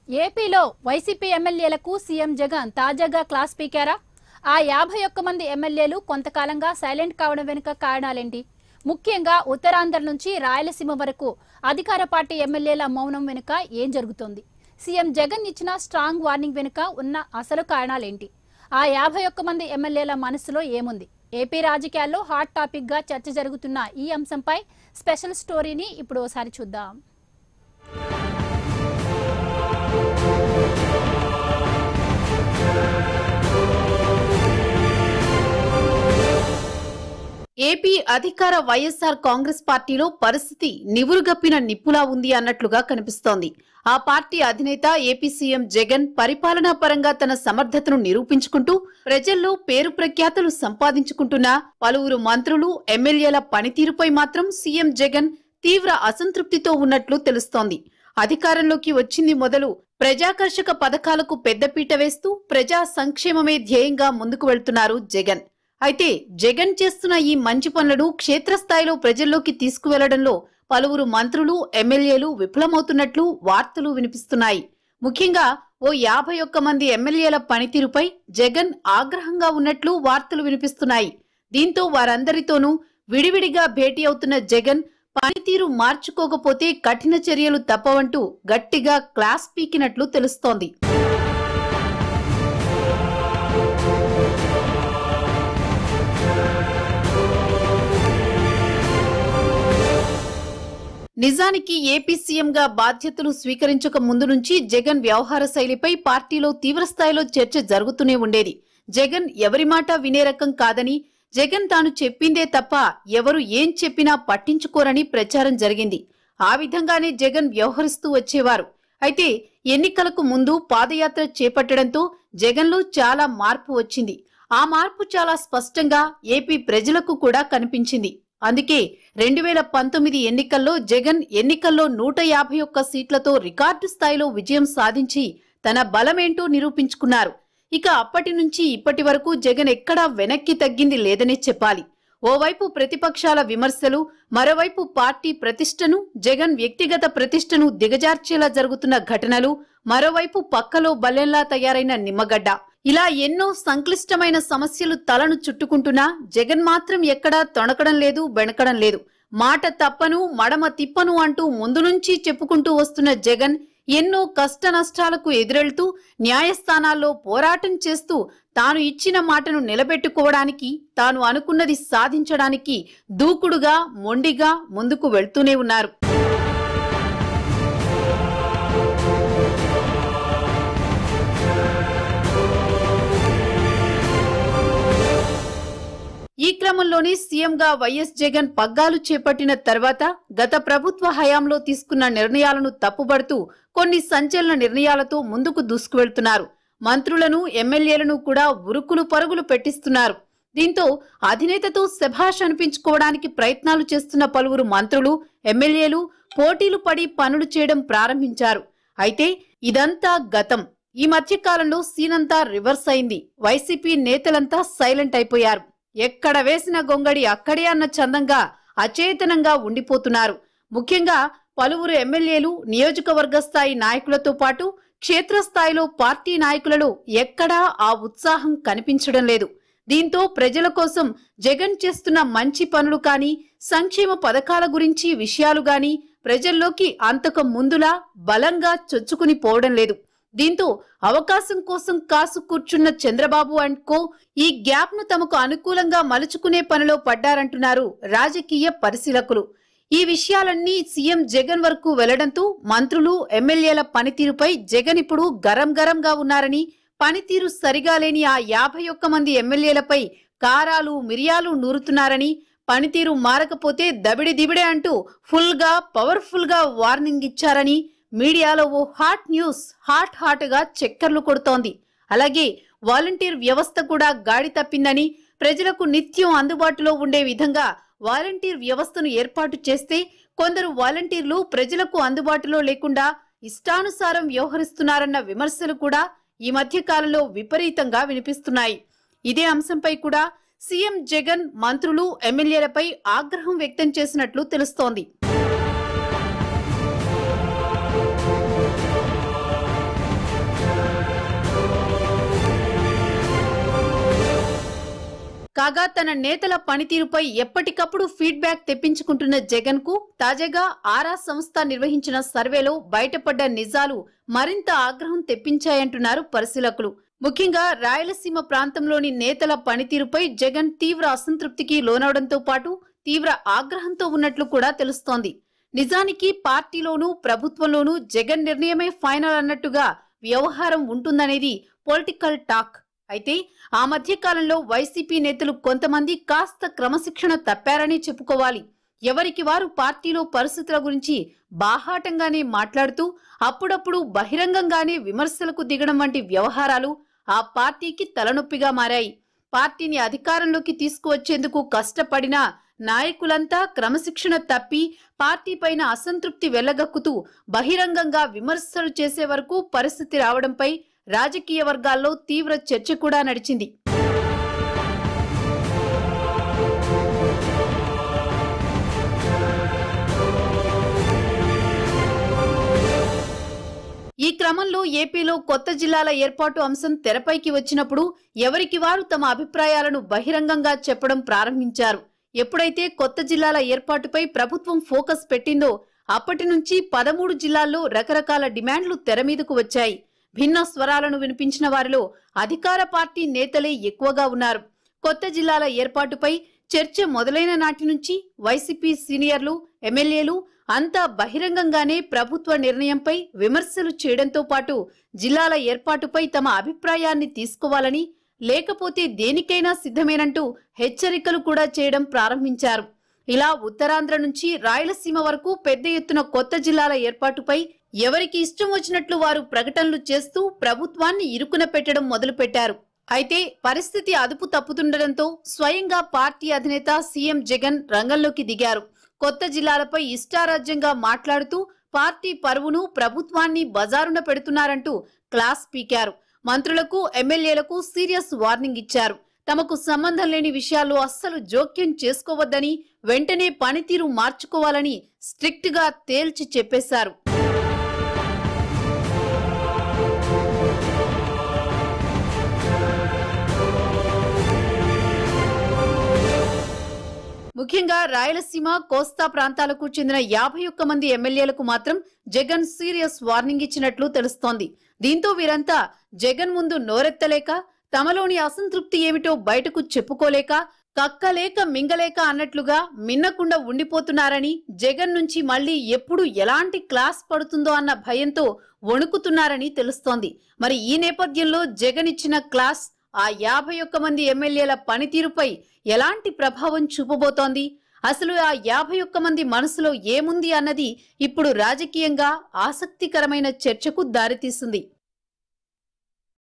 ఏపీలో వైసీపీ ఎమ్మెల్యేలకు సీఎం జగన్ తాజాగా క్లాస్ పీకారా ఆ యాభై ఒక్క మంది ఎమ్మెల్యేలు కొంతకాలంగా సైలెంట్ కావడం వెనుక కారణాలేంటి ముఖ్యంగా ఉత్తరాంధ్ర నుంచి రాయలసీమ వరకు అధికార పార్టీ ఎమ్మెల్యేల మౌనం వెనుక ఏం జరుగుతోంది సీఎం జగన్ ఇచ్చిన స్ట్రాంగ్ వార్నింగ్ వెనుక ఉన్న అసలు కారణాలేంటి ఆ యాభై ఒక్క మంది ఎమ్మెల్యేల మనసులో ఏముంది ఏపీ రాజకీయాల్లో హాట్ టాపిక్ గా చర్చ జరుగుతున్న ఈ అంశంపై స్పెషల్ స్టోరీని ఇప్పుడు ఒకసారి చూద్దాం ఏపీ అధికార వైఎస్ఆర్ కాంగ్రెస్ పార్టీలో పరిస్థితి నివురుగప్పిన నిప్పులా ఉంది అన్నట్లుగా కనిపిస్తోంది ఆ పార్టీ అధినేత ఏపీ సీఎం జగన్ పరిపాలనా పరంగా తన సమర్థతను నిరూపించుకుంటూ ప్రజల్లో పేరు ప్రఖ్యాతులు సంపాదించుకుంటున్న పలువురు మంత్రులు ఎమ్మెల్యేల పనితీరుపై మాత్రం సీఎం జగన్ తీవ్ర అసంతృప్తితో ఉన్నట్లు తెలుస్తోంది అధికారంలోకి వచ్చింది మొదలు ప్రజాకర్షక పథకాలకు పెద్దపీట వేస్తూ ప్రజా సంక్షేమమే ధ్యేయంగా ముందుకు వెళ్తున్నారు జగన్ అయితే జగన్ చేస్తున్న ఈ మంచి పనులను క్షేత్రస్థాయిలో ప్రజల్లోకి తీసుకువెళ్లడంలో పలువురు మంత్రులు ఎమ్మెల్యేలు విఫలమవుతున్నట్లు వార్తలు వినిపిస్తున్నాయి ముఖ్యంగా ఓ యాభై ఒక్క మంది ఎమ్మెల్యేల పనితీరుపై జగన్ ఆగ్రహంగా ఉన్నట్లు వార్తలు వినిపిస్తున్నాయి దీంతో వారందరితోనూ విడివిడిగా భేటీ అవుతున్న జగన్ పనితీరు మార్చుకోకపోతే కఠిన చర్యలు తప్పవంటూ గట్టిగా క్లాస్ పీకినట్లు తెలుస్తోంది నిజానికి ఏపీ సీఎంగా బాధ్యతలు స్వీకరించక ముందు నుంచి జగన్ వ్యవహార శైలిపై పార్టీలో తీవ్రస్థాయిలో చర్చ జరుగుతూనే ఉండేది జగన్ ఎవరి మాట వినే రకం కాదని జగన్ తాను చెప్పిందే తప్ప ఎవరు ఏం చెప్పినా పట్టించుకోరని ప్రచారం జరిగింది ఆ విధంగానే జగన్ వ్యవహరిస్తూ వచ్చేవారు అయితే ఎన్నికలకు ముందు పాదయాత్ర చేపట్టడంతో జగన్లో చాలా మార్పు వచ్చింది ఆ మార్పు చాలా స్పష్టంగా ఏపీ ప్రజలకు కూడా కనిపించింది అందుకే రెండు వేల పంతొమ్మిది ఎన్నికల్లో జగన్ ఎన్నికల్లో నూట యాభై ఒక్క సీట్లతో రికార్డు స్థాయిలో విజయం సాధించి తన బలమేంటో నిరూపించుకున్నారు ఇక అప్పటి నుంచి ఇప్పటి వరకు జగన్ ఎక్కడా వెనక్కి తగ్గింది లేదనే చెప్పాలి ఓవైపు ప్రతిపక్షాల విమర్శలు మరోవైపు పార్టీ ప్రతిష్టను జగన్ వ్యక్తిగత ప్రతిష్టను దిగజార్చేలా జరుగుతున్న ఘటనలు మరోవైపు పక్కలో బల్లెంలా తయారైన నిమ్మగడ్డ ఇలా ఎన్నో సంక్లిష్టమైన సమస్యలు తలను చుట్టుకుంటున్నా జగన్ మాత్రం ఎక్కడా తొణకడం లేదు బెణకడం లేదు మాట తప్పను మడమ తిప్పను అంటూ ముందు నుంచి చెప్పుకుంటూ వస్తున్న జగన్ ఎన్నో కష్ట నష్టాలకు ఎదురెళ్తూ న్యాయస్థానాల్లో పోరాటం చేస్తూ తాను ఇచ్చిన మాటను నిలబెట్టుకోవడానికి తాను అనుకున్నది సాధించడానికి దూకుడుగా మొండిగా ముందుకు వెళ్తూనే ఉన్నారు ఈ క్రమంలోనే సీఎంగా వైఎస్ జగన్ పగ్గాలు చేపట్టిన తర్వాత గత ప్రభుత్వ హయాంలో తీసుకున్న నిర్ణయాలను తప్పుబడుతూ కొన్ని సంచలన నిర్ణయాలతో ముందుకు దూసుకువెళ్తున్నారు మంత్రులను ఎమ్మెల్యేలను కూడా ఉరుకులు పరుగులు పెట్టిస్తున్నారు దీంతో అధినేతతో శభాష్ అనిపించుకోవడానికి ప్రయత్నాలు చేస్తున్న పలువురు మంత్రులు ఎమ్మెల్యేలు పోటీలు పడి పనులు చేయడం ప్రారంభించారు అయితే ఇదంతా గతం ఈ మధ్య కాలంలో సీనంతా రివర్స్ అయింది వైసీపీ నేతలంతా సైలెంట్ అయిపోయారు ఎక్కడ వేసిన గొంగడి అక్కడే అన్న చందంగా అచేతనంగా ఉండిపోతున్నారు ముఖ్యంగా పలువురు ఎమ్మెల్యేలు నియోజకవర్గ స్థాయి నాయకులతో పాటు క్షేత్రస్థాయిలో పార్టీ నాయకులలో ఎక్కడా ఆ ఉత్సాహం కనిపించడం లేదు దీంతో ప్రజల కోసం జగన్ చేస్తున్న మంచి పనులు కాని సంక్షేమ పథకాల గురించి విషయాలు గాని ప్రజల్లోకి అంతకు ముందులా బలంగా చొచ్చుకుని పోవడం లేదు దీంతో అవకాశం కోసం కాసు కూర్చున్న చంద్రబాబు అండ్ కో ఈ గ్యాప్ ను తమకు అనుకూలంగా మలుచుకునే పనిలో పడ్డారంటున్నారు రాజకీయ పరిశీలకులు ఈ విషయాలన్నీ సీఎం జగన్ వరకు వెళ్లడంతో మంత్రులు ఎమ్మెల్యేల పనితీరుపై జగన్ ఇప్పుడు గరం గరంగా ఉన్నారని పనితీరు సరిగా లేని ఆ యాభై ఒక్క మంది ఎమ్మెల్యేలపై కారాలు మిరియాలు నూరుతున్నారని పనితీరు మారకపోతే దబిడి దిబిడే అంటూ ఫుల్ గా పవర్ఫుల్ గా వార్నింగ్ ఇచ్చారని మీడియాలో ఓ హాట్ న్యూస్ హాట్ హాట్ గా చక్కర్లు కొడుతోంది అలాగే వాలంటీర్ వ్యవస్థ కూడా గాడి తప్పిందని ప్రజలకు నిత్యం అందుబాటులో ఉండే విధంగా వాలంటీర్ వ్యవస్థను ఏర్పాటు చేస్తే కొందరు వాలంటీర్లు ప్రజలకు అందుబాటులో లేకుండా ఇష్టానుసారం వ్యవహరిస్తున్నారన్న విమర్శలు కూడా ఈ మధ్య కాలంలో విపరీతంగా వినిపిస్తున్నాయి ఇదే అంశంపై కూడా సీఎం జగన్ మంత్రులు ఎమ్మెల్యేలపై ఆగ్రహం వ్యక్తం చేసినట్లు తెలుస్తోంది కాగా తన నేతల పనితీరుపై ఎప్పటికప్పుడు ఫీడ్బ్యాక్ తెప్పించుకుంటున్న జగన్ కు తాజాగా ఆరా సంస్థ నిర్వహించిన సర్వేలో బయటపడ్డ నిజాలు మరింత ఆగ్రహం తెప్పించాయంటున్నారు పరిశీలకులు ముఖ్యంగా రాయలసీమ ప్రాంతంలోని నేతల పనితీరుపై జగన్ తీవ్ర అసంతృప్తికి లోనవడంతో పాటు తీవ్ర ఆగ్రహంతో ఉన్నట్లు కూడా తెలుస్తోంది నిజానికి పార్టీలోనూ ప్రభుత్వంలోనూ జగన్ నిర్ణయమే ఫైనల్ అన్నట్టుగా వ్యవహారం ఉంటుందనేది పొలిటికల్ టాక్ అయితే ఆ మధ్య కాలంలో వైసీపీ నేతలు కొంతమంది కాస్త క్రమశిక్షణ తప్పారని చెప్పుకోవాలి ఎవరికి వారు పార్టీలో పరిస్థితుల గురించి బాహాటంగానే మాట్లాడుతూ అప్పుడప్పుడు బహిరంగంగానే విమర్శలకు దిగడం వంటి వ్యవహారాలు ఆ పార్టీకి తలనొప్పిగా మారాయి పార్టీని అధికారంలోకి తీసుకువచ్చేందుకు కష్టపడిన నాయకులంతా క్రమశిక్షణ తప్పి పార్టీ పైన అసంతృప్తి వెళ్లగక్కుతూ బహిరంగంగా విమర్శలు చేసే వరకు పరిస్థితి రావడంపై రాజకీయ వర్గాల్లో తీవ్ర చర్చ కూడా నడిచింది ఈ క్రమంలో ఏపీలో కొత్త జిల్లాల ఏర్పాటు అంశం తెరపైకి వచ్చినప్పుడు ఎవరికి వారు తమ అభిప్రాయాలను బహిరంగంగా చెప్పడం ప్రారంభించారు ఎప్పుడైతే కొత్త జిల్లాల ఏర్పాటుపై ప్రభుత్వం ఫోకస్ పెట్టిందో అప్పటి నుంచి పదమూడు జిల్లాల్లో రకరకాల డిమాండ్లు తెరమీదకు వచ్చాయి భిన్న స్వరాలను వినిపించిన వారిలో అధికార పార్టీ నేతలే ఎక్కువగా ఉన్నారు కొత్త జిల్లాల ఏర్పాటుపై చర్చ మొదలైన నాటి నుంచి వైసీపీ సీనియర్లు ఎమ్మెల్యేలు అంతా బహిరంగంగానే ప్రభుత్వ నిర్ణయంపై విమర్శలు చేయడంతో పాటు జిల్లాల ఏర్పాటుపై తమ అభిప్రాయాన్ని తీసుకోవాలని లేకపోతే దేనికైనా సిద్ధమేనంటూ హెచ్చరికలు కూడా చేయడం ప్రారంభించారు ఇలా ఉత్తరాంధ్ర నుంచి రాయలసీమ వరకు పెద్ద ఎత్తున కొత్త జిల్లాల ఏర్పాటుపై ఎవరికి ఇష్టం వచ్చినట్లు వారు ప్రకటనలు చేస్తూ ప్రభుత్వాన్ని ఇరుకున పెట్టడం మొదలుపెట్టారు అయితే పరిస్థితి అదుపు తప్పుతుండటంతో స్వయంగా పార్టీ అధినేత సీఎం జగన్ రంగంలోకి దిగారు కొత్త జిల్లాలపై ఇష్టారాజ్యంగా మాట్లాడుతూ పార్టీ పరువును ప్రభుత్వాన్ని బజారున పెడుతున్నారంటూ క్లాస్ పీకారు మంత్రులకు ఎమ్మెల్యేలకు సీరియస్ వార్నింగ్ ఇచ్చారు తమకు సంబంధం లేని విషయాల్లో అస్సలు జోక్యం చేసుకోవద్దని వెంటనే పనితీరు మార్చుకోవాలని స్ట్రిక్ట్ గా తేల్చి చెప్పేశారు ముఖ్యంగా రాయలసీమ కోస్తా ప్రాంతాలకు చెందిన యాభై ఒక్క మంది ఎమ్మెల్యేలకు మాత్రం జగన్ సీరియస్ వార్నింగ్ ఇచ్చినట్లు తెలుస్తోంది దీంతో వీరంతా జగన్ ముందు నోరెత్తలేక తమలోని అసంతృప్తి ఏమిటో బయటకు చెప్పుకోలేక కక్కలేక మింగలేక అన్నట్లుగా మిన్నకుండా ఉండిపోతున్నారని జగన్ నుంచి మళ్ళీ ఎప్పుడు ఎలాంటి క్లాస్ పడుతుందో అన్న భయంతో వణుకుతున్నారని తెలుస్తోంది మరి ఈ నేపథ్యంలో జగన్ ఇచ్చిన క్లాస్ ఆ యాభై ఒక్క మంది ఎమ్మెల్యేల పనితీరుపై ఎలాంటి ప్రభావం చూపబోతోంది అసలు ఆ యాభై ఒక్క మంది మనసులో ఏముంది అన్నది ఇప్పుడు రాజకీయంగా ఆసక్తికరమైన చర్చకు దారితీస్తుంది